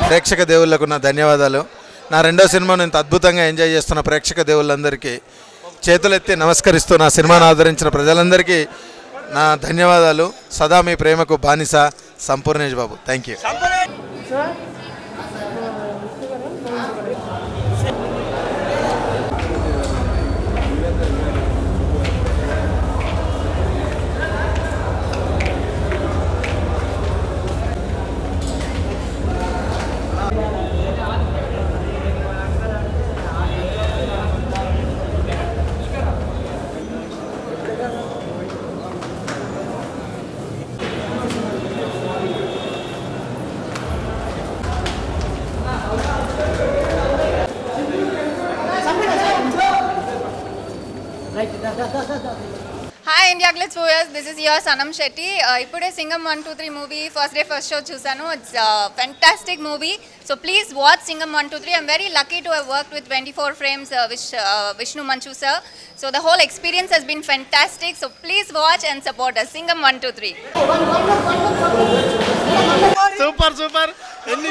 ప్రేక్షక దేవుళ్ళకు నా ధన్యవాదాలు నా రెండో సినిమాను ఇంత అద్భుతంగా ఎంజాయ్ చేస్తున్న ప్రేక్షక దేవుళ్ళందరికీ చేతులెత్తి నమస్కరిస్తూ నా సినిమాను ఆదరించిన ప్రజలందరికీ నా ధన్యవాదాలు సదా మీ ప్రేమకు బానిస Sampoornesh Babu thank you hi IndiaGlitz viewers this is your Sanam Shetty ఇప్పుడే Singam one two three movie first day first show చూసాను it's fantastic movie so please watch Singam one two three I'm very lucky to have work with twenty four frames విష్ Vishnu Manchu sir so the whole experience has been fantastic so please watch and support us Singam one two three super super ఎన్ని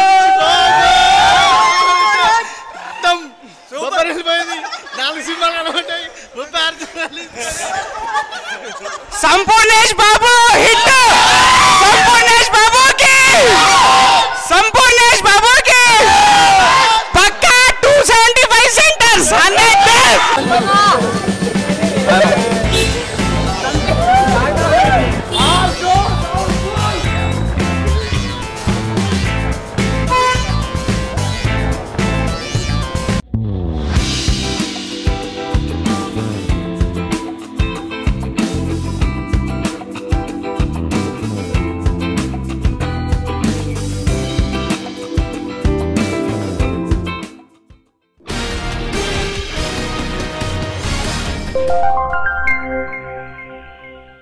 super వెళ్ళిపోయింది నాలుగు సినిమాలు కనబడ్డాయి ముప్పై ఆరు సినిమాలు సంపూర్ణేష్ బాబు hit Sampoornesh బాబుకి సంపూర్ణేష్ బాబుకి పక్కా two seventy five centres hundred